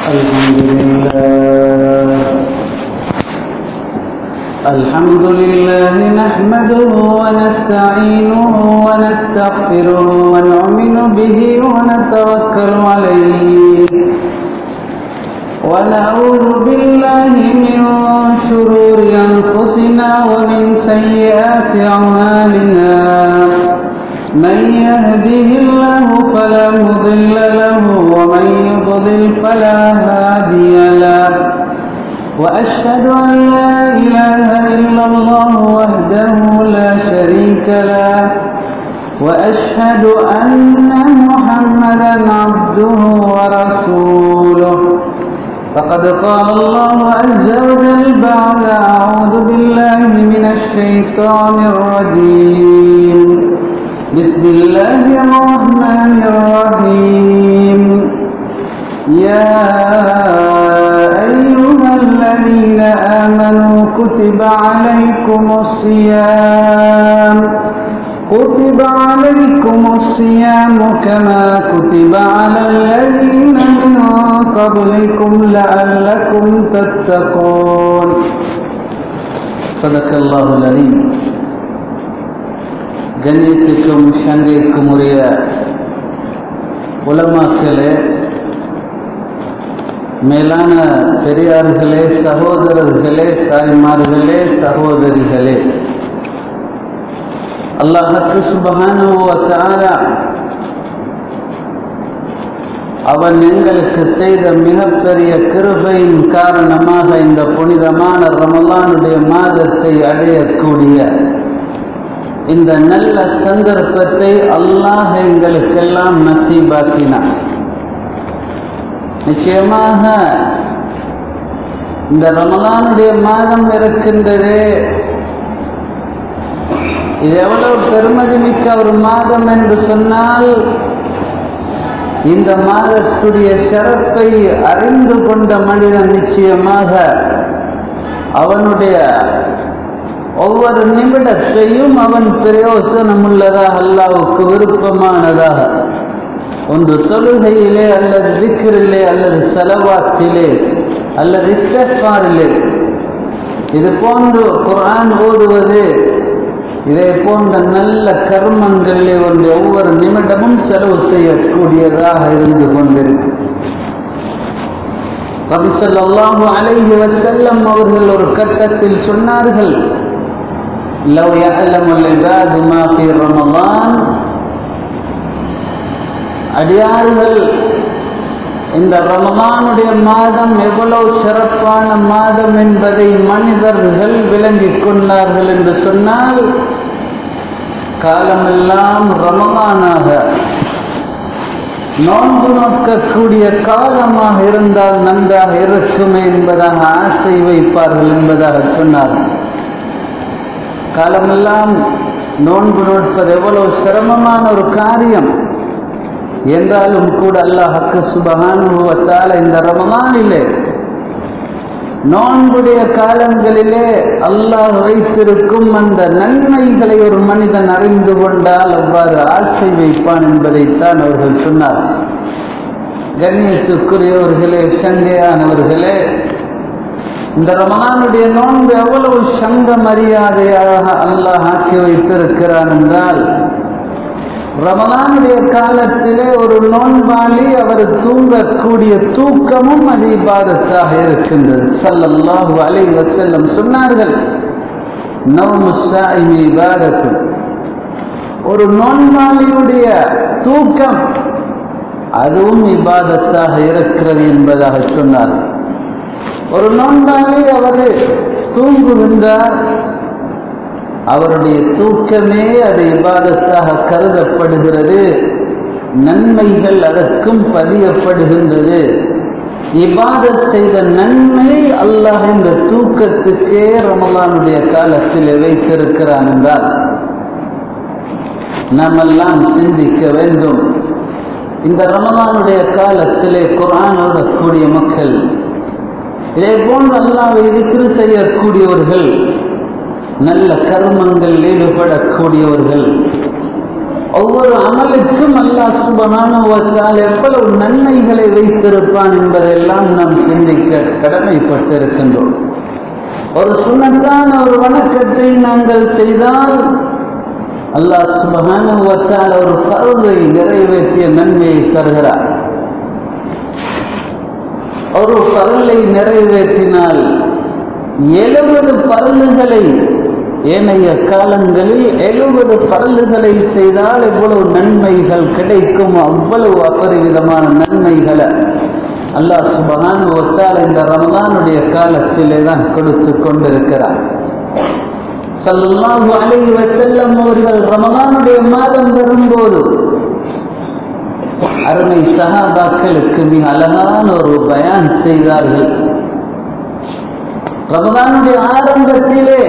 الحمد لله الحمد لله نحمده ونستعينه ونستغفره ونؤمن به ونتوكل عليه ونعوذ بالله من شرور أنفسنا ومن سيئات أعمالنا من يهده الله فلا مضل له ومن يضلل فلا هادي له وأشهد أن لا إله إلا الله وحده لا شريك له وأشهد أن محمدا عبده ورسوله فقد قال الله عز وجل بعد أعوذ بالله من الشيطان الرجيم بسم الله الرحمن الرحيم يا أيها الذين آمنوا كتب عليكم الصيام كتب عليكم الصيام كما كتب على الذين من قبلكم لعلكم تتقون صدق الله العليم கண்ணியத்திற்கும் சங்கைக்கும் உரிய உலமாக்களே மேலான பெரியார்களே சகோதரர்களே தாய்மார்களே சகோதரிகளே அல்லாஹக்கு சுபகான அவன் எங்களுக்கு செய்த மிகப்பெரிய கிருபையின் காரணமாக இந்த புனிதமான ரமலானுடைய மாதத்தை அடையக்கூடிய இந்த நல்ல சந்தர்ப்பத்தை அல்லாஹ் எங்களுக்கெல்லாம் நசீபாக்கினான் நிச்சயமாக இந்த ரமலானுடைய மாதம் இருக்கின்றதே இது எவ்வளவு பெருமதி மிக்க ஒரு மாதம் என்று சொன்னால் இந்த மாதத்துடைய சிறப்பை அறிந்து கொண்ட மனிதன் நிச்சயமாக அவனுடைய ஒவ்வொரு நிமிடத்தையும் அவன் பிரயோசனம் உள்ளதாக அல்லாவுக்கு விருப்பமானதாக ஒன்று தொழுகையிலே அல்லது விக்கிரிலே அல்லது செலவாத்திலே அல்லது இஸ்தாரிலே இது போன்று குரான் ஓதுவது இதே போன்ற நல்ல கர்மங்களிலே ஒன்று ஒவ்வொரு நிமிடமும் செலவு செய்யக்கூடியதாக இருந்து கொண்டிருக்கு ரபிசல்லாஹு அலைஹி வசல்லம் அவர்கள் ஒரு கட்டத்தில் சொன்னார்கள் لو يعلم العباد ما في رمضان அடியார்கள் இந்த ரமலானுடைய மாதம் எவ்வளவு சிறப்பான மாதம் என்பதை மனிதர்கள் விளங்கிக் கொண்டார்கள் என்று சொன்னால் காலமெல்லாம் ரமலானாக நோன்பு நோக்கக்கூடிய காலமாக இருந்தால் நன்றாக இருக்குமே என்பதாக ஆசை வைப்பார்கள் என்பதாக சொன்னார்கள் காலமெல்லாம் நோன்பு நோட்பது எவ்வளவு சிரமமான ஒரு காரியம் என்றாலும் கூட அல்லாஹக்கு சுபகானுபவத்தால் இந்த ரமலானிலே நோன்புடைய காலங்களிலே அல்லாஹ் வைத்திருக்கும் அந்த நன்மைகளை ஒரு மனிதன் அறிந்து கொண்டால் அவ்வாறு ஆசை வைப்பான் என்பதைத்தான் அவர்கள் சொன்னார் கண்ணியத்துக்குரியவர்களே சங்கையானவர்களே இந்த ரமலானுடைய நோன்பு எவ்வளவு சங்க மரியாதையாக அல்லாஹ் ஆக்கி வைத்திருக்கிறான் என்றால் ரமலானுடைய காலத்திலே ஒரு நோன்பாளி அவர் தூங்கக்கூடிய தூக்கமும் அது இபாதத்தாக இருக்கின்றது சல்லல்லாஹு அலை வசல்லம் சொன்னார்கள் இபாதத்து ஒரு நோன்பாளியுடைய தூக்கம் அதுவும் இபாதத்தாக இருக்கிறது என்பதாக சொன்னார் ஒரு நோன்பாளி அவர் தூங்குகின்றார் அவருடைய தூக்கமே அது இபாதத்தாக கருதப்படுகிறது நன்மைகள் அதற்கும் பதியப்படுகின்றது இபாதத் செய்த நன்மை அல்லாஹ் இந்த தூக்கத்துக்கே ரமலானுடைய காலத்தில் வைத்திருக்கிறான் என்றால் நாமெல்லாம் சிந்திக்க வேண்டும் இந்த ரமலானுடைய காலத்திலே குரான் ஓதக்கூடிய மக்கள் இதே போன்று அல்லாவை இருக்கிற செய்யக்கூடியவர்கள் நல்ல கர்மங்கள் ஈடுபடக்கூடியவர்கள் ஒவ்வொரு அமலுக்கும் அல்லாஹ் சுபகானுவத்தால் எவ்வளவு நன்மைகளை வைத்திருப்பான் என்பதெல்லாம் நாம் சிந்திக்க கடமைப்பட்டிருக்கின்றோம் ஒரு சுண்ணத்தான ஒரு வணக்கத்தை நாங்கள் செய்தால் அல்லாஹ் சுபகானுவத்தால் ஒரு பருவை நிறைவேற்றிய நன்மையை தருகிறார் ஒரு பருளை நிறைவேற்றினால் எழுபது பருளுகளை ஏனைய காலங்களில் எழுபது பரலுகளை செய்தால் எவ்வளவு நன்மைகள் கிடைக்கும் அவ்வளவு அபரிவிதமான நன்மைகளை அல்லாஹ் சுபகான் ஒத்தால் இந்த ரமதானுடைய காலத்திலே தான் கொடுத்து கொண்டிருக்கிறார் சல்லாஹு அலை வசல்லம் அவர்கள் ரமதானுடைய மாதம் வரும்போது அருமை சகாபாக்களுக்கு மிக அழகான ஒரு பயான் செய்தார்கள் ரமதானுடைய ஆரம்பத்திலே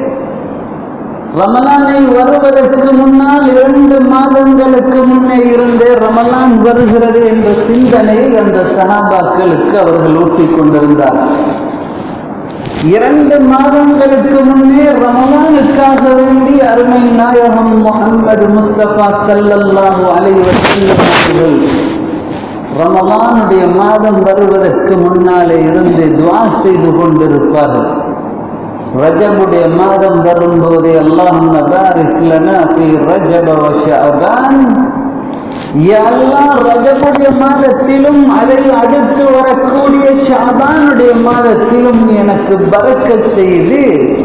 ரமலானை வருவதற்கு முன்னால் இரண்டு மாதங்களுக்கு முன்னே இருந்தே ரமலான் வருகிறது என்ற சிந்தனையை அந்த சகாபாக்களுக்கு அவர்கள் ஊட்டிக் கொண்டிருந்தார் இரண்டு மாதங்களுக்கு முன்னே ரமலானுக்காக வேண்டி அருமை நாயகம் முகமது முஸ்தபா சல்லல்லாஹு அலைவர்கள் ரமலானுடைய மாதம் வருவதற்கு முன்னாலே இருந்து துவா செய்து கொண்டிருப்பார்கள் ரஜபுடைய மாதம் வரும்போது அல்லாஹ் ரஜப வஷாபான் ரஜபுடைய மாதத்திலும் அதை அடுத்து வரக்கூடிய ஷாபானுடைய மாதத்திலும் எனக்கு பறக்க செய்து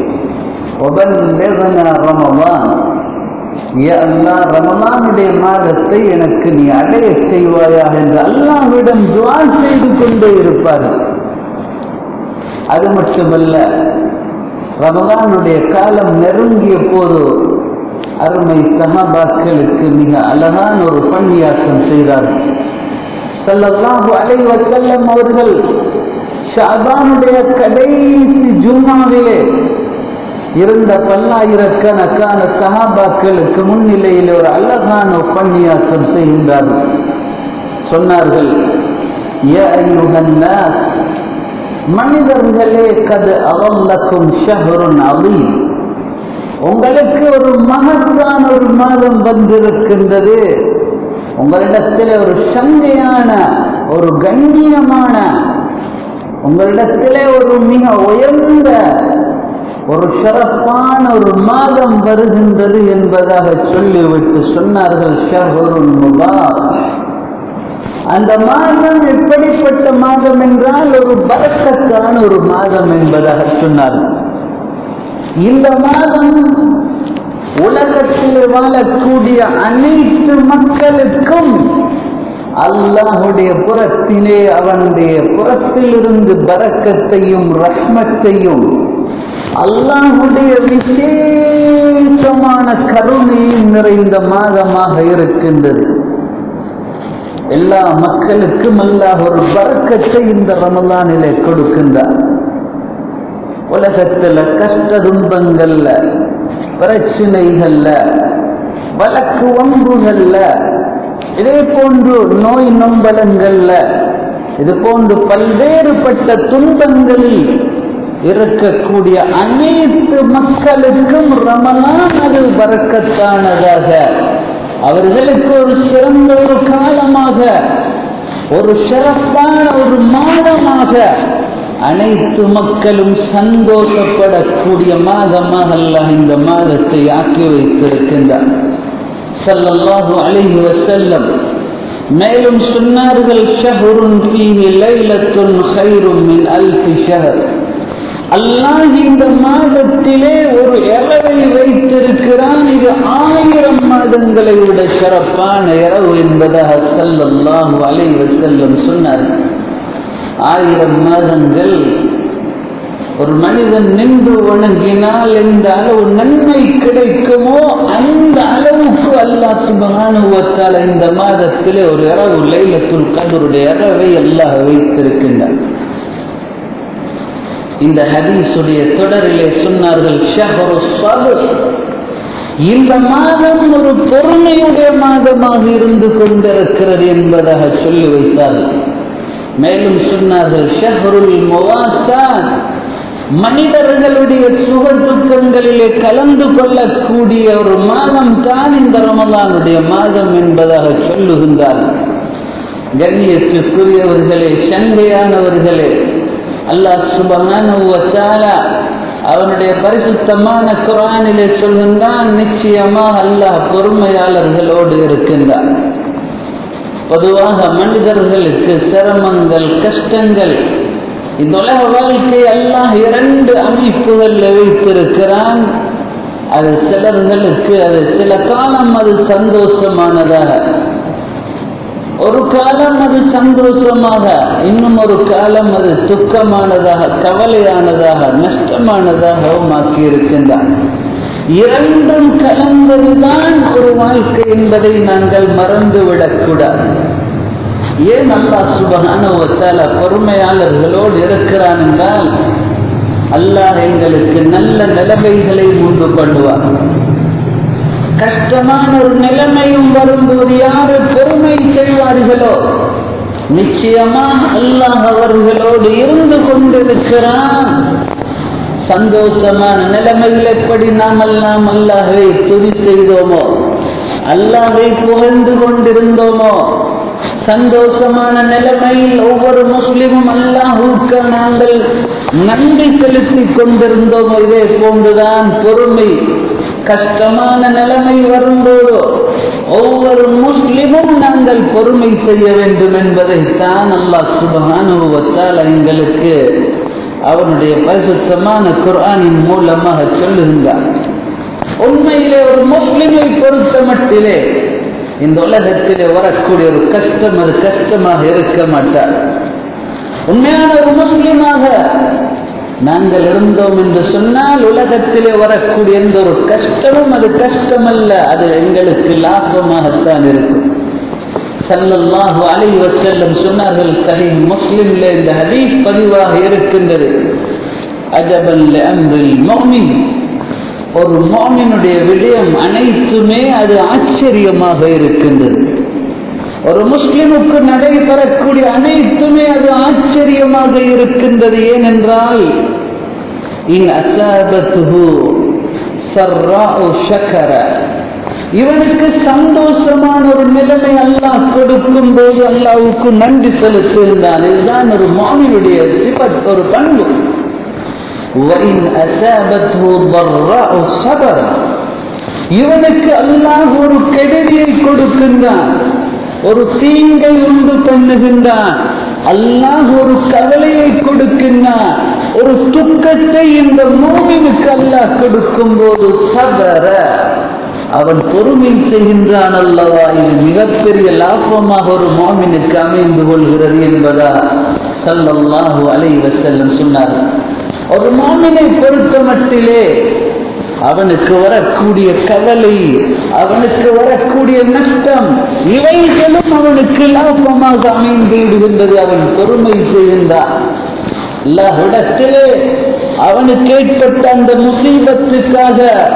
ரமவான் ரமலானுடைய மாதத்தை எனக்கு நீ அடைய செய்வாயா என்று அல்லாஹ்விடம் துவா செய்து கொண்டே இருப்பார்கள் அது மட்டுமல்ல ரமலானுடைய காலம் நெருங்கிய போது அருமை சகாபாக்களுக்கு மிக அழகான ஒரு பணியாக்கம் செய்தார்கள் சல்லல்லாஹு அலைஹி வஸல்லம் அவர்கள் ஷாபானுடைய கடைசி ஜும்மாவிலே இருந்த பல்லாயிரக்கணக்கான சகாபாக்களுக்கு முன்னிலையில் ஒரு அழகான உபன்யாசம் செய்கின்றார்கள் சொன்னார்கள் யா அய்யுஹன் நாஸ் மனிதர்களே கது அவல்லக்கும் ஷஹருன் அலீம் உங்களுக்கு ஒரு மகத்தான ஒரு மாதம் வந்திருக்கின்றது உங்களிடத்தில் ஒரு சங்கையான ஒரு கண்ணியமான உங்களிடத்திலே ஒரு மிக உயர்ந்த ஒரு சிறப்பான ஒரு மாதம் வருகின்றது என்பதாக சொல்லிவிட்டு சொன்னார்கள் ஷஹருன் முபார் அந்த மாதம் எப்படிப்பட்ட மாதம் என்றால் ஒரு பறக்கத்தான ஒரு மாதம் என்பதாக சொன்னார் இந்த மாதம் உலகத்தில் வாழக்கூடிய அனைத்து மக்களுக்கும் அல்லாஹுடைய புறத்திலே அவனுடைய புறத்திலிருந்து பறக்கத்தையும் ரஹ்மத்தையும் அல்லாஹுடைய விசேஷமான கருணையும் நிறைந்த மாதமாக இருக்கின்றது எல்லா மக்களுக்கும் அல்லாஹ் ஒரு பறக்கத்தை இந்த ரமலானிலே கொடுக்கின்றார் உலகத்துல கஷ்ட துன்பங்கள்ல பிரச்சனைகள்ல வழக்கு வம்புகள்ல இதே போன்று நோய் நொம்பலங்கள்ல இது போன்று பல்வேறுபட்ட துன்பங்களில் இருக்கக்கூடிய அனைத்து மக்களுக்கும் ரமலான் அது பறக்கத்தானதாக அவர்களுக்கு ஒரு சிறந்த ஒரு காலமாக ஒரு சிறப்பான ஒரு மாதமாக அனைத்து மக்களும் சந்தோஷப்படக்கூடிய மாதமாக அல்லாஹ் இந்த மாதத்தை ஆக்கி வைத்திருக்கின்றார் ஸல்லல்லாஹு அலைஹி வஸல்லம் மேலும் சொன்னார்கள் ஷஹ்ருன் ஃபீஹி லைலத்துன் கைரும் மின் அல்ஃபி ஷஹர் அல்லாஹ் இந்த மாதத்திலே ஒரு இரவை வைத்திருக்கிறான் இது ஆயிரம் மாதங்களை விட சிறப்பான இரவு என்பதாக ஸல்லல்லாஹு அலைஹி வஸல்லம் சொன்னார் ஆயிரம் மாதங்கள் ஒரு மனிதன் நின்று வணங்கினால் எந்த அளவு நன்மை கிடைக்குமோ அந்த அளவுக்கு அல்லாஹ் சுபகானுவத்தால் இந்த மாதத்திலே ஒரு இரவு லைலத்துல் கதருடைய இரவை அல்லாஹ் வைத்திருக்கின்றார் இந்த ஹதீஸுடைய தொடரிலே சொன்னார்கள் ஷஹரு சபர் இந்த மாதம் ஒரு பொறுமையுடைய மாதமாக இருந்து கொண்டிருக்கிறது என்பதாக சொல்லி வைத்தார்கள் மேலும் சொன்னார்கள் ஷஹருல் முவாசான் மனிதர்களுடைய சுக துக்கங்களிலே கலந்து கொள்ளக்கூடிய ஒரு மாதம் தான் இந்த ரமலானுடைய மாதம் என்பதாக சொல்லுகின்றார் கண்ணியத்திற்குரியவர்களே சங்கையானவர்களே அல்லாஹ் சுபமான அவனுடைய பரிசுத்தமான குரானிலே சொல்கின்றான் நிச்சயமாக அல்லாஹ் பொறுமையாளர்களோடு இருக்கின்றான் பொதுவாக மனிதர்களுக்கு சிரமங்கள் கஷ்டங்கள் இந்த உலக வாழ்க்கை அல்லாஹ் இரண்டு அமைப்புகளில் வைத்திருக்கிறான் அது சிலர்களுக்கு அது சில காலம் அது சந்தோஷமானதாக ஒரு காலம் அது சந்தோஷமாக இன்னும் ஒரு காலம் அது துக்கமானதாக கவலையானதாக நஷ்டமானதாகவும் ஆக்கி இருக்கின்றான் இரண்டும் கலந்ததுதான் ஒரு வாழ்க்கை என்பதை நாங்கள் மறந்துவிடக்கூடாது ஏன் அல்லா சுபகான பொறுமையாளர்களோடு இருக்கிறான் என்றால் அல்லாஹ் எங்களுக்கு நல்ல நிலைமைகளை உண்டு பண்ணுவார் கஷ்டமான ஒரு நிலைமையும் வரும்போது யாரு பொறுமை செய்வார்களோ நிச்சயமாக அல்லாஹ் அவர்களோடு இருந்து கொண்டிருக்கிறான் சந்தோஷமான நிலைமையில் எப்படி நாம் எல்லாம் அல்லாஹை துதி செய்தோமோ அல்லாஹை புகழ்ந்து கொண்டிருந்தோமோ சந்தோஷமான நிலைமையில் ஒவ்வொரு முஸ்லிமும் அல்லாஹுக்கு நாங்கள் நன்றி செலுத்தி கொண்டிருந்தோமோ இதே போன்றுதான் பொறுமை கஷ்டமான நிலைமை வரும்போதோ ஒவ்வொரு முஸ்லிமும் நாங்கள் பொறுமை செய்ய வேண்டும் என்பதைத்தான் அல்லாஹ் சுபகானுபவத்தால் எங்களுக்கு அவனுடைய பரிசுத்தமான குர்ஆனின் மூலமாக சொல்லுகின்றார் உண்மையிலே ஒரு முஸ்லிமை பொறுத்த மட்டிலே இந்த உலகத்திலே வரக்கூடிய ஒரு கஷ்டம் அது கஷ்டமாக இருக்க மாட்டார் உண்மையான ஒரு முஸ்லிமாக நாங்கள் இருந்தோம் என்று சொன்னால் உலகத்திலே வரக்கூடிய எந்த ஒரு கஷ்டமும் அது கஷ்டமல்ல அது எங்களுக்கு லாபமாகத்தான் இருக்கும் சல்லல்லாஹு அலை வசல்லம் சொன்னார்கள் சஹி முஸ்லிம்ல இந்த ஹதீஸ் பதிவாக இருக்கின்றது அஜபல் அம்ரில் மோமின் ஒரு மோமினுடைய விடயம் அனைத்துமே அது ஆச்சரியமாக இருக்கின்றது ஒரு முஸ்லிமுக்கு நடைபெறக்கூடிய அனைத்துமே அது ஆச்சரியமாக இருக்கின்றது ஏனென்றால் இன் அசாபத்துஹு சர்ராஉ ஷக்கர இவனுக்கு சந்தோஷமான ஒரு நிலைமை அல்லாஹ் கொடுக்கும் போது அல்லாவுக்கு நன்றி செலுத்துகின்றான் இதுதான் ஒரு மாமியுடைய சிபத் ஒரு பண்பு وَإِنْ أَسَابَتْهُ ضَرَّاءُ صَبَرَ இவனுக்கு அல்லாஹ் ஒரு கெடுதியை கொடுக்கின்றான் ஒரு தீங்கை உண்டு பண்ணுகின்றான் அல்லாஹ் ஒரு கவலையை கொடுக்கின்றான் ஒரு துக்கத்தை இந்த மூமினுக்கு அல்லாஹ் கொடுக்கும் போது சபர அவன் பொறுமை செய்கின்றான் அல்லவா இது மிகப்பெரிய லாபமாக ஒரு மாமினுக்கு அமைந்து கொள்கிறது என்பதா சல்லல்லாஹு அலை வசல்லம் சொன்னார் ஒரு மாமினை பொறுத்த மட்டிலே அவனுக்கு வரக்கூடிய கவலை அவனுக்கு வரக்கூடிய நஷ்டம் இவைகளும் அவனுக்கு லாபமாக அமைந்து விடுகின்றது அவன் பொறுமை செய்கின்றான் அல்லாஹ்விடத்திலே அவனுக்கு ஏற்பட்ட அந்த முசீபத்துக்காக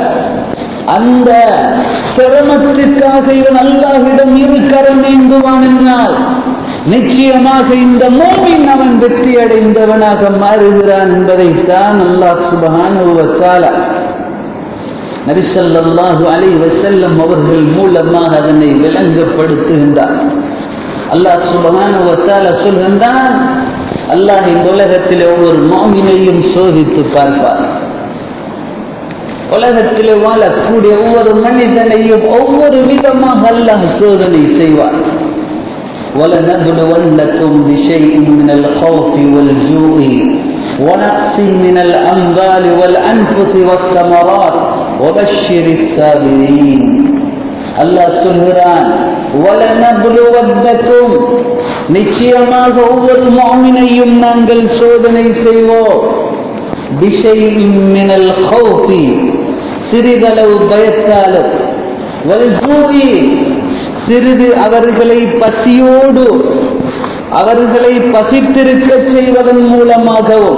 அந்த சிரமத்திற்காக இவன் அல்லாஹ்விடம் இரு கரம் ஏந்துவான் என்றால் நிச்சயமாக இந்த மூமின் அவன் வெற்றி அடைந்தவனாக மாறுகிறான் என்பதைத்தான் அல்லாஹ் சுபஹானுவத்தால நபிசல்லாஹு அலை வசல்லம் அவர்கள் மூலமாக அதனை விளங்கப்படுத்துகின்றார் அல்லாஹ் சுபஹானுவத்தால சொல்கின்றான் அல்லாஹ் இந்த உலகத்தில் ஒவ்வொரு மாமினையும் சோதித்து பார்ப்பார் உலகத்தில் வாழக்கூடிய ஒவ்வொரு மனிதனையும் ஒவ்வொரு விதமாக அல்லாஹ் சோதனை செய்வார் ولنبلونكم بشيء من الخوف والجوع ونقص من الأموال والأنفس والثمرات وبشر الصابرين الله சொல்கிறான் وَلَنَبْلُوَنَّكُمْ நிச்சயமாக ஒவ்வொரு மாமினையும் நாங்கள் சோதனை செய்வோம் بِشَيْءٍ مِنَ الْخَوْفِ சிறிதளவு பயத்தாலும் وَالْجُوعِ சிறிது அவர்களை பசியோடு அவர்களை பசித்திருக்க செய்வதன் மூலமாகவும்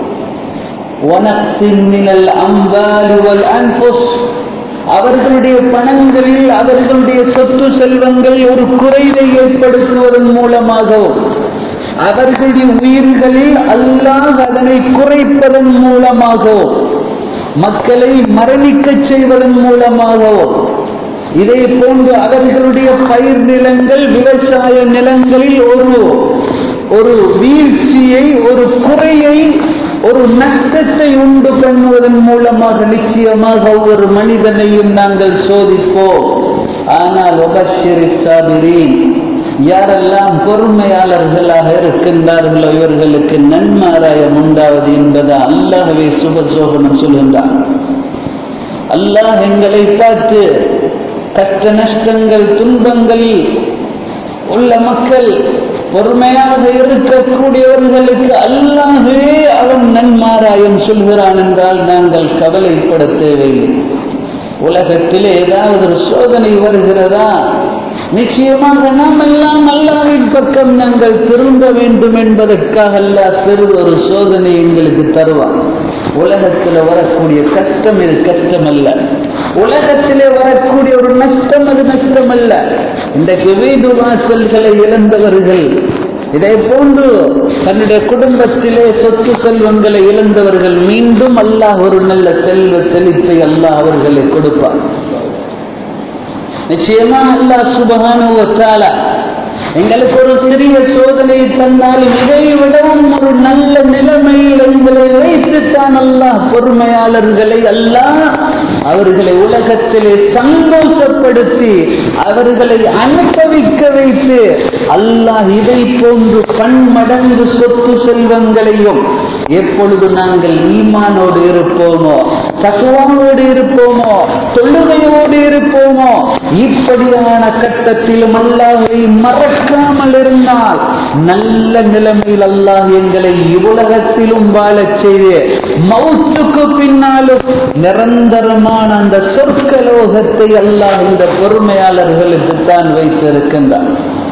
அவர்களுடைய பணங்களில் அவர்களுடைய சொத்து செல்வங்கள் ஒரு குறைவை ஏற்படுத்துவதன் மூலமாகவும் அவர்களுடைய உயிர்களில் அல்லாஹ் அதனை குறைப்பதன் மூலமாகவோ மக்களை மரணிக்க செய்வதன் மூலமாகவோ இதே போன்று அவர்களுடைய பயிர் நிலங்கள் விவசாய நிலங்களில் ஒரு ஒரு வீழ்ச்சியை ஒரு குறையை ஒரு நஷ்டத்தை உண்டு பண்ணுவதன் மூலமாக நிச்சயமாக ஒவ்வொரு மனிதனையும் நாங்கள் சோதிப்போம் ஆனால் உபஷிரி சாதிரி யாரெல்லாம் பொறுமையாளர்களாக இருக்கின்றார்களோ இவர்களுக்கு நன்மாராயம் உண்டாவது என்பது அல்லாஹவே சுபசோகனம் சொல்கின்றார் அல்லாஹ் எங்களை பார்த்து கஷ்ட நஷ்டங்கள் துன்பங்களில் உள்ள மக்கள் பொறுமையாக இருக்கக்கூடியவர்களுக்கு அல்லாஹே அவன் நன்மாராயம் சொல்கிறான் என்றால் நாங்கள் கவலைப்பட தேவையில்லை உலகத்திலே ஏதாவது ஒரு சோதனை வருகிறதா நிச்சயமாக நாம் எல்லாம் அல்லாவின் பக்கம் நாங்கள் திரும்ப வேண்டும் என்பதற்காக அல்லாஹ் பெரு ஒரு சோதனை எங்களுக்கு தருவான் உலகத்தில் வரக்கூடிய கஷ்டம் இது கஷ்டம் அல்ல உலகத்திலே வரக்கூடிய ஒரு நஷ்டம் அது நஷ்டம் அல்ல இன்றைக்கு வீடு வாசல்களை இழந்தவர்கள் இதே போன்று தன்னுடைய குடும்பத்திலே சொத்து செல்வங்களை இழந்தவர்கள் மீண்டும் அல்லாஹ் ஒரு நல்ல செல்வ செழிப்பை அல்லாஹ் அவர்களை கொடுப்பார் நிச்சயமா அல்லாஹ் சுபகானுவத்தால எங்களுக்கு ஒரு சிறிய சோதனை தந்தாலும் இதை விடவும் ஒரு நல்ல நிலைமையில் எங்களை வைத்துத்தான் அல்லாஹ் பொறுமையாளர்களை அல்லாஹ் அவர்களை உலகத்திலே சந்தோஷப்படுத்தி அவர்களை அனுபவிக்க வைத்து அல்லாஹ் இதை போன்று பன்மடங்கு சொத்து செல்வங்களையும் எப்பொழுது நாங்கள் ஈமானோடு இருப்போமோ தத்துவமோடு இருப்போமோ தொழுகையோடு இருப்போமோ இப்படியான கட்டத்திலும் அல்லாஹை மறக்காமல் இருந்தால் நல்ல நிலைமையில் அல்லாஹ் எங்களை இவ்வுலகத்திலும் வாழச் செய்து மௌத்துக்கு பின்னாலும் நிரந்தரமான அந்த சொற்கலோகத்தை அல்லாஹ் இந்த பொறுமையாளர்களுக்கு தான் வைத்திருக்கின்றார்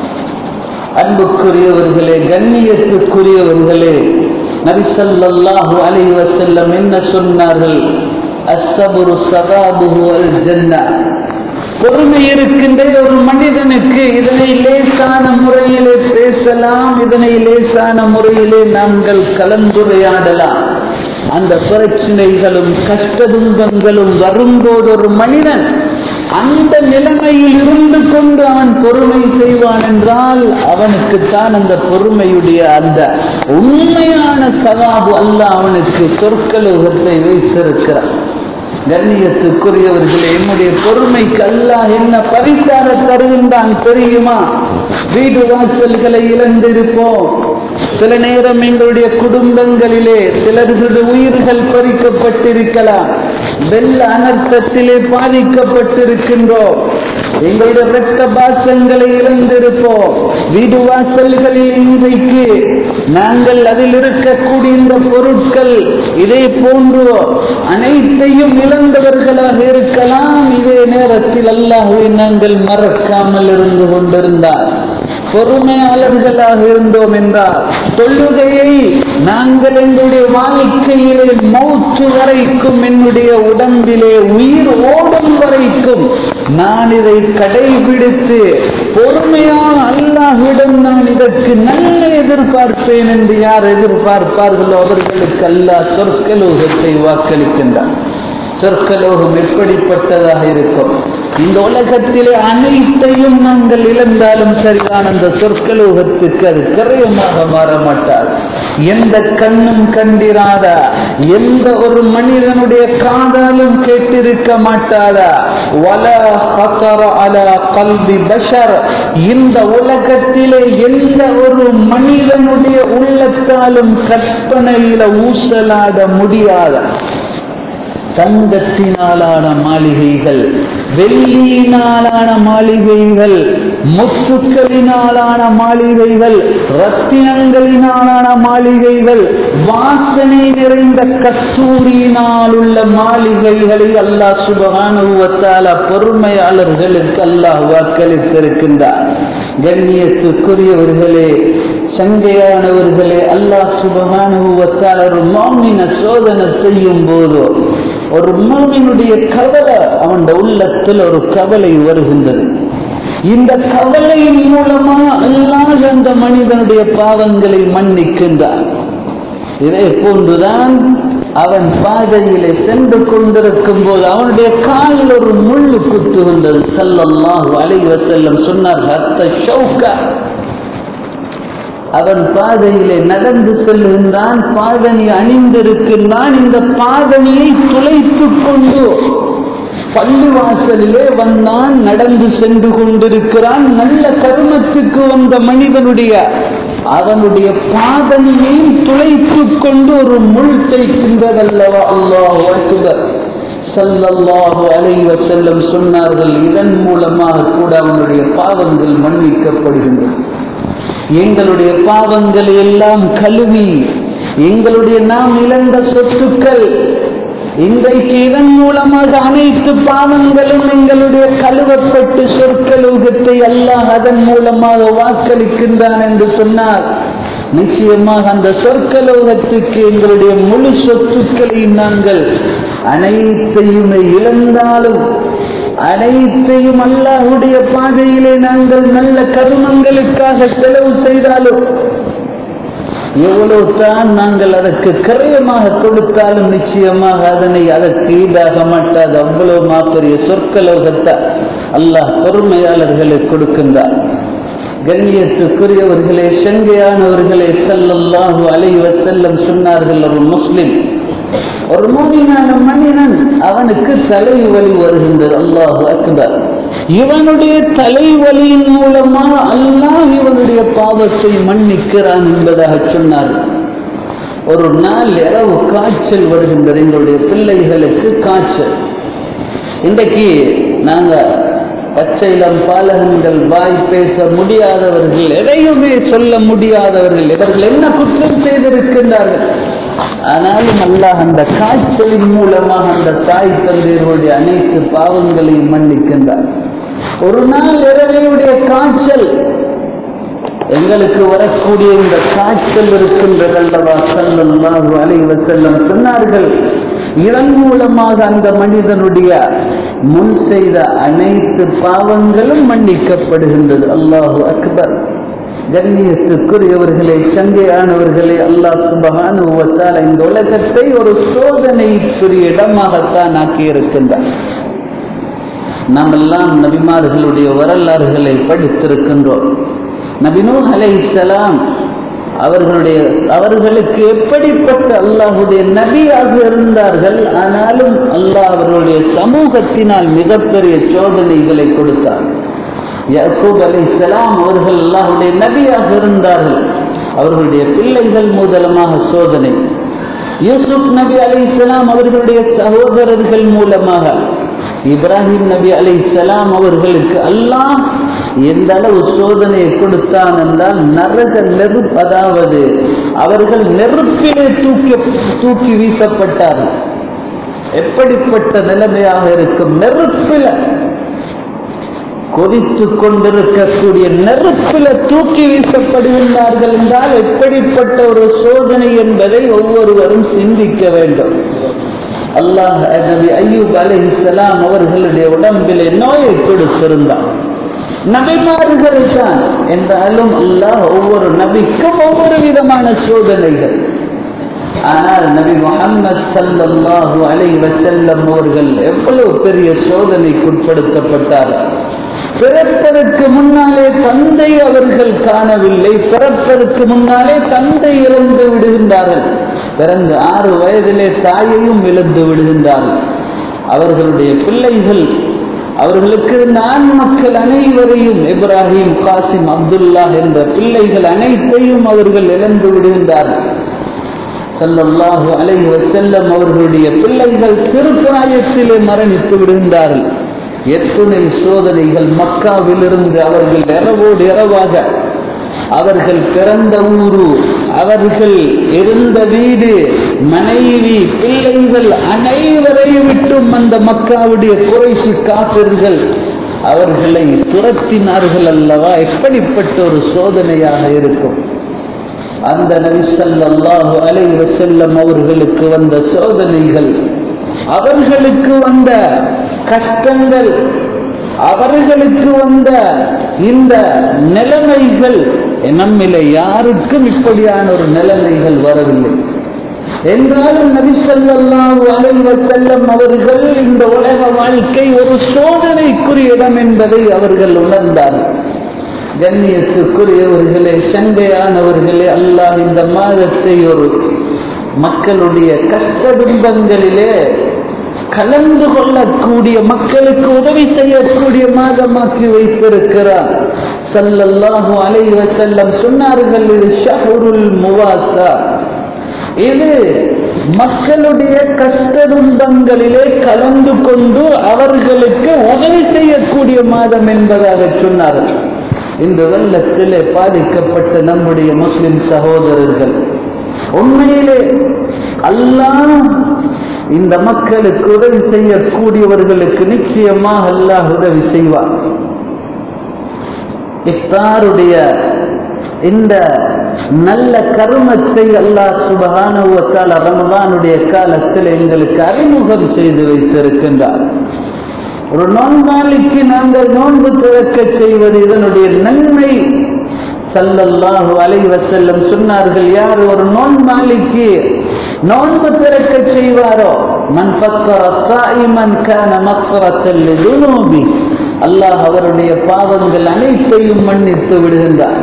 அன்புக்குரியவர்களே கண்ணியத்துக்குரியவர்களே நபிசல்லாஹு அலைஹி வஸல்லம் என்ன சொன்னார்கள் அஸ்ஸபுரு சகாபுஹு அல் ஜன்னா பொறுமை இருக்கின்ற ஒரு மனிதனுக்கு இதனை லேசான முறையிலே பேசலாம் இதனை லேசான முறையிலே நாங்கள் கலந்துரையாடலாம் அந்த பிரச்சனைகளும் கஷ்ட துன்பங்களும் வரும்போது ஒரு மனிதன் அந்த நிலைமையில் இருந்து கொண்டு அவன் பொறுமை செய்வான் என்றால் அவனுக்குத்தான் அந்த பொறுமையுடைய அந்த உண்மையான சவாபு அல்ல அவனுக்கு சொற்கலோகத்தை வைத்திருக்கிறான் கண்ணியத்துக்குரியவர்களே என்னுடைய பொறுமைக்கு அல்லாஹ் என்ன பரிசார தருகின்றான் தெரியுமா வீடு வாசல்களை இழந்திருப்போம் சில நேரம் எங்களுடைய குடும்பங்களிலே சிலர்களுடைய உயிர்கள் பறிக்கப்பட்டிருக்கலாம் வெள்ள அனர்த்தத்திலே பாதிக்கப்பட்டிருக்கின்றோம் எங்களுடைய இரத்த பாசங்களை இழந்திருப்போம் வீடு வாசல்களில் இன்றைக்கு நாங்கள் அதில் இருக்கக்கூடிய இந்த பொருட்கள் இதே போன்று அனைத்தையும் இழந்தவர்களாக இருக்கலாம் இதே நேரத்தில் அல்லாஹுவை நாங்கள் மறக்காமல் இருந்து கொண்டிருந்தார் பொறுமையாளர்களாக இருந்தோம் என்றால் தொழுகையை நாங்கள் எங்களுடைய வாழ்க்கையிலே மௌத்து வரைக்கும் என்னுடைய உடம்பிலே உயிர் ஓடும் வரைக்கும் நான் இதை கடைபிடித்து பொறுமையான அல்லாஹ்விடம் நான் இதற்கு நல்ல எதிர்பார்ப்பேன் என்று யார் எதிர்பார்ப்பார்களோ அவர்களுக்கு அல்லாஹ் சொற்கலோகத்தை வாக்களிக்கின்றார் சொற்கலோகம் எப்படிப்பட்டதாக இருக்கும் இந்த உலகத்திலே அனைத்தையும் நாங்கள் இழந்தாலும் சரிதான் அந்த சொற்கலோகத்துக்கு அது கிரயமாக மாற மாட்டார் எந்த கண்ணும் கண்டிராத எந்த ஒரு மனிதனுடைய காதாலும் கேட்டிருக்க மாட்டாதா வல ஹத்தர அல கல்வி பஷர் இந்த உலகத்திலே எந்த ஒரு மனிதனுடைய உள்ளத்தாலும் கற்பனையில ஊசலாட முடியாத தங்கத்தினாலான மாளிகைகள் வெள்ளியினாலான மாளிகைகள் முத்துக்களினாலான மாளிகைகள் ரத்தினங்களினாலான மாளிகைகள் வாசனை நிறைந்த கஸ்தூரியினால் உள்ள மாளிகைகளை அல்லாஹ் சுபகானுவத்தால பொறுமையாளர்களுக்கு அல்லாஹ் வாக்களித்திருக்கின்றார் கண்ணியத்துக்குரியவர்களே சங்கையானவர்களே அல்லாஹ் சுபகானுவத்தால் ஒரு மாமின சோதனை செய்யும் போது ஒரு மாமினுடைய கவலை அவன் உள்ளத்தில் ஒரு கவலை வருகின்றது இந்த கவலையின் மூலமா அல்லாஹ் அந்த மனிதனுடைய பாவங்களை மன்னிக்கின்றான் இதே போன்றுதான் அவன் பாதையிலே சென்று கொண்டிருக்கும் போது அவனுடைய காலில் ஒரு முள்ளு குத்துகின்றது செல்லல்லாஹு அலைவ செல்லம் சொன்னார் ரத்த ஷவுக்கா அவன் பாதையிலே நடந்து செல்கின்றான் பாதணி அணிந்திருக்கின்றான் இந்த பாதணியை துளைத்துக் கொண்டு பள்ளிவாசலிலே வந்தான் நடந்து சென்று கொண்டிருக்கிறான் நல்ல கருமத்துக்கு வந்த மனிதனுடைய அவனுடைய பாதணியை துளைத்துக் கொண்டு ஒரு முள் தைக்கின்றதல்லவா அல்லாஹ் அக்பர் சல்லல்லாஹு அலைஹி வஸல்லம் சொன்னார்கள் இதன் மூலமாக கூட அவனுடைய பாவங்கள் மன்னிக்கப்படுகின்றன எங்களுடைய பாவங்களை எல்லாம் கழுவி எங்களுடைய நாம் இழந்த சொத்துக்கள் இன்றைக்கு இதன் மூலமாக அனைத்து பாவங்களும் எங்களுடைய கழுவப்பட்டு சொற்கலோகத்தை அல்லாஹ் அதன் மூலமாக வாக்களிக்கின்றான் என்று சொன்னார் நிச்சயமாக அந்த சொற்கலோகத்துக்கு எங்களுடைய முழு சொத்துக்களை நாங்கள் அனைத்தையுமே இழந்தாலும் அனைத்தையும் அல்லாஹுடைய பாதையிலே நாங்கள் நல்ல கருமங்களுக்காக செலவு செய்தாலும் எவ்வளவு தான் நாங்கள் அதற்கு கிரயமாக கொடுத்தாலும் நிச்சயமாக அதனை அதற்கு ஈடாக மாட்டாது அவ்வளவு மாப்பெரிய சொற்கலோகத்தை அல்லாஹ் பொறுமையாளர்களுக்கு கொடுக்கின்றார் கண்ணியத்துக்குரியவர்களே செங்கையானவர்களே செல்லல்லாஹு அலைவ செல்லம் சொன்னார்கள் ஒரு முஸ்லிம் ஒரு மூமியான மனிதன் அவனுக்கு தலைவலி வருகின்றது அல்லாஹு அக்பர் இவனுடைய தலைவலியின் மூலமா அல்லாஹ் இவனுடைய பாவத்தை மன்னிக்கிறான் என்பதாக சொன்னார் ஒரு நாள் இரவு காய்ச்சல் வருகின்றது எங்களுடைய பிள்ளைகளுக்கு காய்ச்சல் இன்றைக்கு நாங்க பச்சைலம் பாலகன்கள் வாய் பேச முடியாதவர்கள் எதையுமே சொல்ல முடியாதவர்கள் இவர்கள் என்ன குற்றம் செய்திருக்கின்றார்கள் ஆனாலும் அல்லாஹ் அந்த காய்ச்சலின் மூலமாக அந்த தாய் தந்தையருடைய அனைத்து பாவங்களையும் மன்னிக்கின்றார் ஒரு நாள் இரவையுடைய காய்ச்சல் எங்களுக்கு வரக்கூடிய இந்த காய்ச்சல் இருக்கின்றது அல்லவா சல்லல்லாஹு அலைஹி வஸல்லம் சொன்னார்கள் இதன் மூலமாக அந்த மனிதனுடைய முன் செய்த அனைத்து பாவங்களும் மன்னிக்கப்படுகின்றது அல்லாஹு அக்பர் கண்ணியத்துக்குரியவர்களே சங்கையானவர்களே அல்லாஹ் சுபகான இந்த உலகத்தை ஒரு சோதனைக்குரிய இடமாகத்தான் ஆக்கி இருக்கின்றார் நாம் எல்லாம் நபிமார்களுடைய வரலாறுகளை படித்திருக்கின்றோம் நபினூ அலைஹிஸ்ஸலாம் அவர்களுடைய அவர்களுக்கு எப்படிப்பட்ட அல்லாஹுடைய நபியாக இருந்தார்கள் ஆனாலும் அல்லாஹ் அவர்களுடைய சமூகத்தினால் மிகப்பெரிய சோதனைகளை கொடுத்தார் யாக்கூப் அலைஹிஸ்ஸலாம் அவர்கள் அல்லாஹுடைய நபியாக இருந்தார்கள் அவர்களுடைய பிள்ளைகள் மூலமாக சோதனை யூசுப் நபி அலைஹிஸ்ஸலாம் அவர்களுடைய சகோதரர்கள் மூலமாக இப்ராஹிம் நபி அலைஹிஸ்ஸலாம் அவர்களுக்கு அல்லாஹ் எந்த அளவு சோதனையை கொடுத்தான் என்றால் நரக நெருப்பு அதாவது அவர்கள் நெருப்பிலே தூக்கி தூக்கி வீசப்பட்டார்கள் எப்படிப்பட்ட நிலைமையாக இருக்கும் நெருப்பில கொதித்து கொண்டிருக்கக்கூடிய நெருப்பில தூக்கி வீசப்படுகின்றார்கள் என்றால் எப்படிப்பட்ட ஒரு சோதனை என்பதை ஒவ்வொருவரும் சிந்திக்க வேண்டும் அல்லாஹ் நபி ஐயூப் அலைஹிஸ்ஸலாம் அவர்களுடைய உடம்பிலே நோயை கொடுத்திருந்தார் நபிமார்கள் தான் என்றாலும் அல்லாஹ் ஒவ்வொரு நபிக்கும் ஒவ்வொரு விதமான சோதனைகள் ஆனால் நபி முகமது சல்லல்லாஹு அலைஹி வஸல்லம் அவர்கள் எவ்வளவு பெரிய சோதனைக்கு உட்படுத்தப்பட்டார்கள் பிறப்பதற்கு முன்னாலே தந்தை அவர்கள் காணவில்லை பிறப்பதற்கு முன்னாலே தந்தை இழந்து விடுகின்றார்கள் பிறந்து ஆறு வயதிலே தாயையும் இழந்து விடுகின்றார்கள் அவர்களுடைய பிள்ளைகள் அவர்களுக்கு இருந்த ஆண் மக்கள் அனைவரையும் இப்ராஹிம் காசிம் அப்துல்லா என்ற பிள்ளைகள் அனைத்தையும் அவர்கள் இழந்து விடுகின்றார்கள் சல்லல்லாஹு அலைஹி வஸல்லம் அவர்களுடைய பிள்ளைகள் திருப்பிராயத்திலே மரணித்து விடுகின்றார்கள் எத்துணை சோதனைகள் மக்காவிலிருந்து அவர்கள் இரவோடு இரவாக அவர்கள் பிறந்த ஊரு அவர்கள் இருந்த வீடு மனைவி பிள்ளைகள் அனைவரையும் விட்டும் அந்த மக்காவுடைய குறைசி காப்பீர்கள் அவர்களை துரத்தினார்கள் அல்லவா எப்படிப்பட்ட ஒரு சோதனையாக இருக்கும் அந்த நபிசல்லாஹு அலைஹி வஸல்லம் அவர்களுக்கு வந்த சோதனைகள் அவர்களுக்கு வந்த கஷ்டங்கள் அவர்களுக்கு வந்த இந்த நிலைமைகள் நம்மிலே யாருக்கும் இப்படியான ஒரு நிலைமைகள் வரவில்லை என்றாலும் நபி ஸல்லல்லாஹு அலைஹி வஸல்லம் அவர்கள் இந்த உலக வாழ்க்கை ஒரு சோதனைக்குரிய இடம் என்பதை அவர்கள் உணர்ந்தார்கள் கண்ணியத்துக்குரியவர்களே சண்டையானவர்களே அல்லாஹ் இந்த மாதத்தை ஒரு மக்களுடைய கஷ்ட துன்பங்களிலே கலந்து கொள்ளக்கூடிய மக்களுக்கு உதவி செய்யக்கூடிய மாதமாக்கி வைத்திருக்கிறார் சல்லல்லாஹு அலைஹி வஸல்லம் சொன்னார்கள் இது ஷஹருல் முவாசா இது மக்களுடைய கஷ்ட துன்பங்களிலே கலந்து கொண்டு அவர்களுக்கு உதவி செய்யக்கூடிய மாதம் என்பதாக சொன்னார்கள் இந்த வெள்ளத்திலே பாதிக்கப்பட்ட நம்முடைய முஸ்லிம் சகோதரர்கள் உண்மையிலே அல்லாஹ் இந்த மக்களுக்கு உதவி செய்யக்கூடியவர்களுக்கு நிச்சயமாக அல்லாஹ் உதவி செய்வார் இஃப்தாருடைய இந்த நல்ல கருமத்தை அல்லாஹ் சுபகானுவத்தால் ரமதானுடைய காலத்தில் எங்களுக்கு அறிமுகம் செய்து வைத்திருக்கின்றார் ஒரு நோன்பாளிக்கு நாங்கள் நோன்பு திறக்க செய்வது இதனுடைய நன்மை சல்லல்லாஹு அலைஹி வஸல்லம் சொன்னார்கள் யார் ஒரு நோன்பாளிக்கு நோன்பு திறக்க செய்வாரோ மன் ஃபக்கர சாயிமன் கான மக்ஃபரத்தல் லிதுனூபி அல்லாஹ் அவருடைய பாவங்கள் அனைத்தையும் மன்னித்து விடுகின்றார்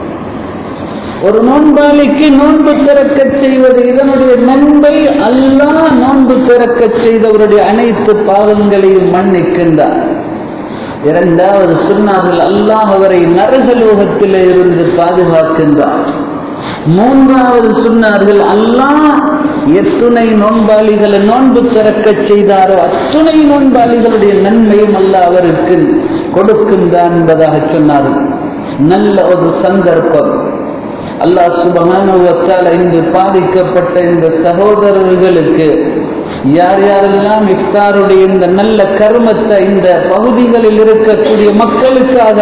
ஒரு நோன்பாளிக்கு நோன்பு திறக்க செய்வது இதனுடைய நன்மை அல்லாஹ் நோன்பு திறக்க செய்தவருடைய அனைத்து பாவங்களையும் மன்னிக்கின்றார் இரண்டாவது சொன்னார்கள் அல்லாஹ் அவரை நரகலோகத்திலே இருந்து பாதுகாக்கின்றார் மூன்றாவது சொன்னார்கள் அல்லாஹ் எத்துணை நோன்பாளிகளை நோன்பு திறக்க செய்தாரோ அத்துணை நோன்பாளிகளுடைய நன்மையும் அல்லாஹ் அவருக்கு கொடுக்கின்றான் என்பதாக சொன்னார்கள் நல்ல ஒரு சந்தர்ப்பம் அல்லாஹ் சுபகானுவத்தால் இங்கு பாதிக்கப்பட்ட இந்த சகோதரர்களுக்கு யார் யாரெல்லாம் இஃப்தாருடைய இந்த நல்ல கர்மத்தை இந்த பகுதிகளில் இருக்கக்கூடிய மக்களுக்காக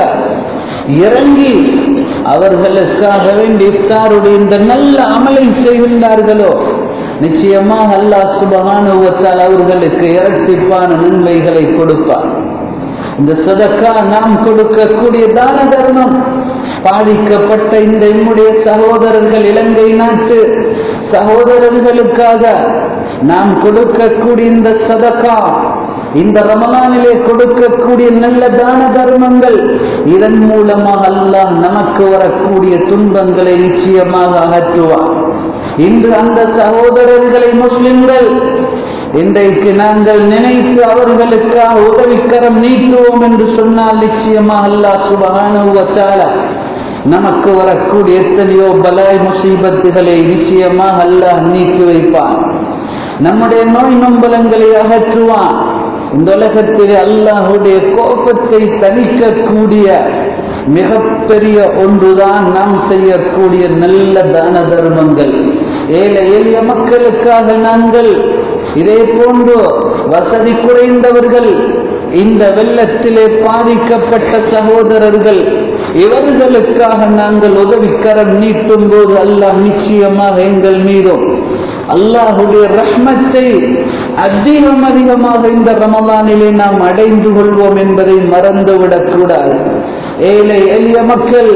இறங்கி அவர்களுக்காக வேண்டி இஃப்தாருடைய இந்த நல்ல அமலை செய்கின்றார்களோ நிச்சயமாக அல்லாஹ் சுபகானுவத்தால் அவர்களுக்கு இரட்டிப்பான நன்மைகளை கொடுப்பார் இந்த சதக்கா நாம் கொடுக்கக்கூடிய தான தர்மம் பாதிக்கப்பட்ட இந்த நம்முடைய சகோதரர்கள் இலங்கை நாட்டு சகோதரர்களுக்காக நாம் கொடுக்கக்கூடிய இந்த சதக்கா இந்த ரமலானிலே கொடுக்கக்கூடிய நல்ல தான தர்மங்கள் இதன் மூலமாக அல்லாஹ் நமக்கு வரக்கூடிய துன்பங்களை நிச்சயமாக அகற்றுவார் இன்று அந்த சகோதரர்களை முஸ்லிம்கள் இன்றைக்கு நாங்கள் நினைத்து அவர்களுக்காக உதவிக்கரம் நீட்டுவோம் என்று சொன்னால் நிச்சயமாக அல்லாஹ் சுபகானுவத்தால நமக்கு வரக்கூடிய எத்தனையோ பலாய் முசீபத்துகளை நிச்சயமாக அல்லாஹ் நீக்கி வைப்பான் நம்முடைய நோய் நொம்பலங்களை அகற்றுவான் இந்த உலகத்தில் அல்லாஹுடைய கோபத்தை தணிக்கக்கூடிய மிகப்பெரிய ஒன்றுதான் நாம் செய்யக்கூடிய நல்ல தான தர்மங்கள் ஏழை எளிய மக்களுக்காக நாங்கள் இதே போன்று வசதி குறைந்தவர்கள் இந்த வெள்ளத்திலே பாதிக்கப்பட்ட சகோதரர்கள் இவர்களுக்காக நாங்கள் உதவிக்கரம் நீட்டும் போது அல்லாஹ் நிச்சயமாக எங்கள் மீதும் அல்லாஹுடைய ரஹ்மத்தை அதிகம் அதிகமாக இந்த ரமலானிலே நாம் அடைந்து கொள்வோம் என்பதை மறந்துவிடக் கூடாது ஏழை எளிய மக்கள்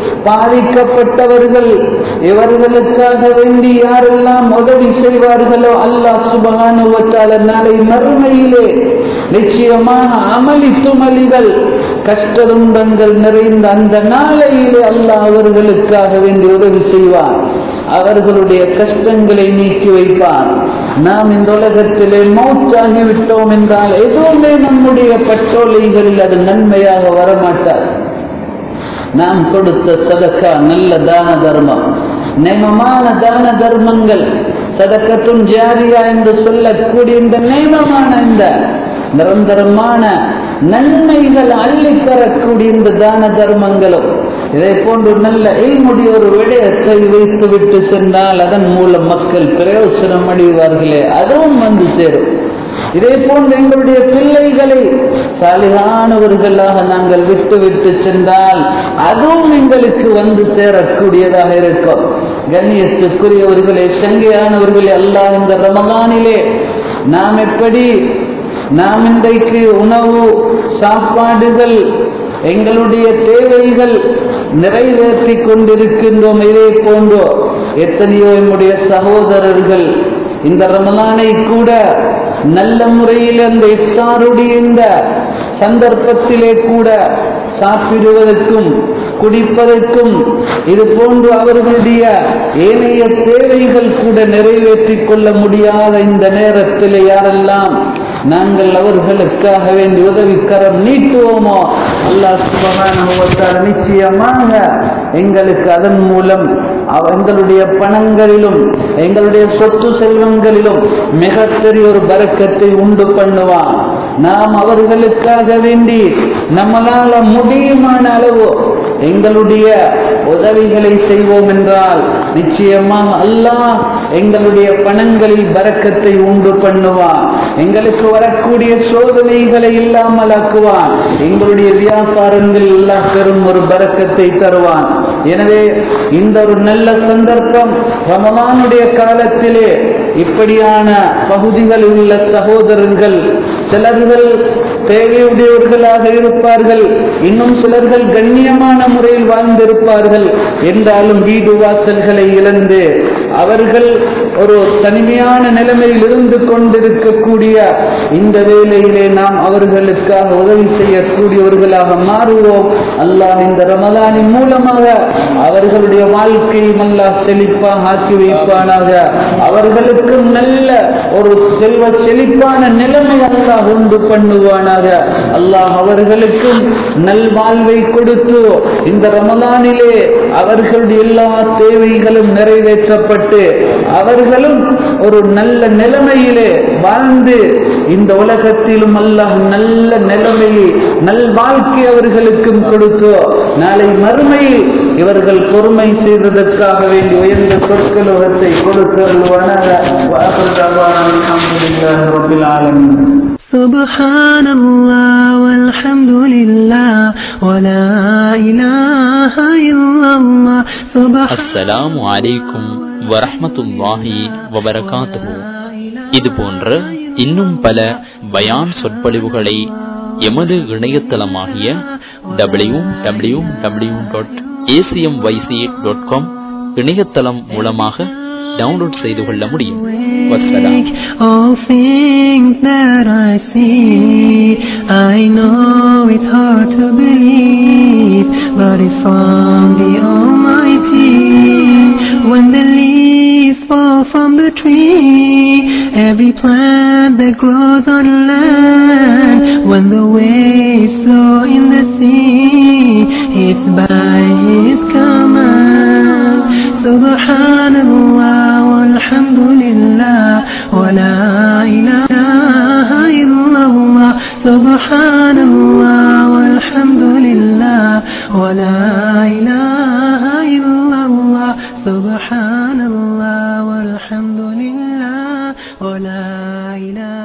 பாதிக்கப்பட்டவர்கள் இவர்களுக்காக வேண்டி யாரெல்லாம் உதவி செய்வார்களோ அல்லாஹ் சுபகானுவத்தால நாளை மறுமையிலே நிச்சயமாக அமளி துமலிகள் கஷ்ட துன்பங்கள் நிறைந்த அந்த நாளையிலே அல்லாஹ் அவர்களுக்காக வேண்டி உதவி செய்வார் அவர்களுடைய கஷ்டங்களை நீக்கி வைப்பார் நாம் இந்த உலகத்திலே மௌத்தாகிவிட்டோம் என்றால் எதுவுமே நம்முடைய பட்டோலைகளில் அது நன்மையாக வரமாட்டார் நாம் கொடுத்த சதக்கா நல்ல தான தர்மம் நேமமான தான தர்மங்கள் சதக்கத்தும் ஜாரியா என்று சொல்லக்கூடிய இந்த நேமமான இந்த நிரந்தரமான நன்மைகள் அள்ளித் தரக்கூடிய இந்த தான தர்மங்களும் இதை போன்று நல்ல எய்முடைய ஒரு விடயத்தை வைத்து விட்டு சென்றால் அதன் மூலம் மக்கள் பிரயோசனம் அடைவார்களே அதுவும் வந்து சேரும் இதே போன்று எங்களுடைய பிள்ளைகளை சாலிகானவர்களாக நாங்கள் விட்டு விட்டு சென்றால் அதுவும் எங்களுக்கு வந்து சேரக்கூடியதாக இருக்கும் கண்ணியத்துக்குரியவர்களே சங்கையானவர்களே அல்லாஹ் இந்த ரமதானிலே நாம் எப்படி நாம் இன்றைக்கு உணவு சாப்பாடுகள் எங்களுடைய தேவைகள் நிறைவேற்றி கொண்டிருக்கின்றோம் இதே போன்றோ எத்தனையோ என்னுடைய சகோதரர்கள் இந்த ரமலானை கூட நல்ல முறையில் அந்த இஃப்தாருடைய இந்த சந்தர்ப்பத்திலே கூட சாப்பிடுவதற்கும் குடிப்பதற்கும் இது போன்று அவர்களுடைய ஏனைய தேவைகள் கூட நிறைவேற்றிக் கொள்ள முடியாத இந்த நேரத்தில் யாரெல்லாம் நாங்கள் அவர்களுக்காக வேண்டி உதவிக்கரம் நீட்டுவோமோ அல்லாஹ் சுபஹானஹு வ தஆலா நிச்சயமாக எங்களுக்கு அதன் மூலம் அவ- எங்களுடைய பணங்களிலும் எங்களுடைய சொத்து செல்வங்களிலும் மிகப்பெரிய ஒரு பரக்கத்தை உண்டு பண்ணுவான் நாம் அவர்களுக்காக வேண்டி நம்மளால முடியுமான அளவு எங்களுடைய உதவிகளை செய்வோம் என்றால் நிச்சயமாக அல்லாஹ் எங்களுடைய பணங்களில் பரக்கத்தை உண்டு பண்ணுவான் எங்களுக்கு வரக்கூடிய சோதனைகளை இல்லாமல் ஆக்குவான் எங்களுடைய வியாபாரங்கள் எல்லாம் பெரும் ஒரு பரக்கத்தை தருவான் எனவே இந்த ஒரு நல்ல சந்தர்ப்பம் ரமலானுடைய காலத்திலே இப்படியான பகுதிகளில் உள்ள சகோதரர்கள் சிலர்கள் தேவையுடையவர்களாக இருப்பார்கள் இன்னும் சிலர்கள் கண்ணியமான முறையில் வாழ்ந்திருப்பார்கள் என்றாலும் வீடு வாசல்களை இழந்து அவர்கள் ஒரு தனிமையான நிலைமையில் இருந்து கொண்டிருக்கக்கூடிய இந்த வேளையிலே நாம் அவர்களுக்காக உதவி செய்யக்கூடியவர்களாக மாறுவோம் அல்லாஹ் இந்த ரமலானின் மூலமாக அவர்களுடைய வாழ்க்கையும் அல்லாஹ் செழிப்பாக ஆக்கி வைப்பானாக அவர்களுக்கும் நல்ல ஒரு செல்வ செழிப்பான நிலைமை அல்லாஹ் உண்டு பண்ணுவானாக அல்லாஹ் அவர்களுக்கும் நல்வாழ்வை கொடுத்து இந்த ரமலானிலே அவர்களுடைய எல்லா தேவைகளும் நிறைவேற்றப்பட்டு அவர்களும் ஒரு நல்ல நிலைமையிலே வாழ்ந்து இந்த உலகத்திலும் அல்லாஹ் நல்ல நிலைமையை நல் வாழ்க்கை அவர்களுக்கும் கொடுத்து நாளை மறுமையில் இவர்கள் பொறுமை செய்ததற்காக வேண்டி உயர்ந்த சொற்கலோகத்தை கொடுத்தருள்வானாக وآخر دعوانا الحمد لله رب العالمين سبحان الله والحمد لله ولا إله إلا الله سبحان அஸ்ஸலாமு அலைக்கும் வரஹ்மத்துல்லாஹி வபரகாத்துஹு இது போன்ற இன்னும் பல பயான் சொற்பொழிவுகளை எமது இணையதளமாகிய W W W dot ACM YC dot com இணையதளம் மூலமாக டவுன்லோட் செய்து கொள்ள முடியும் வஸ்ஸலாம் All things that I see, I know it's hard to believe, but it's from the Almighty. When the leaves fall from the tree, every plant that grows on land, when the waves flow in the sea, it's by His command. Subhanallah walhamdulillah wa la ilaha illallah. Subhanallah walhamdulillah wa la ilaha illallah. Subhanallah walhamdulillah wa la ilaha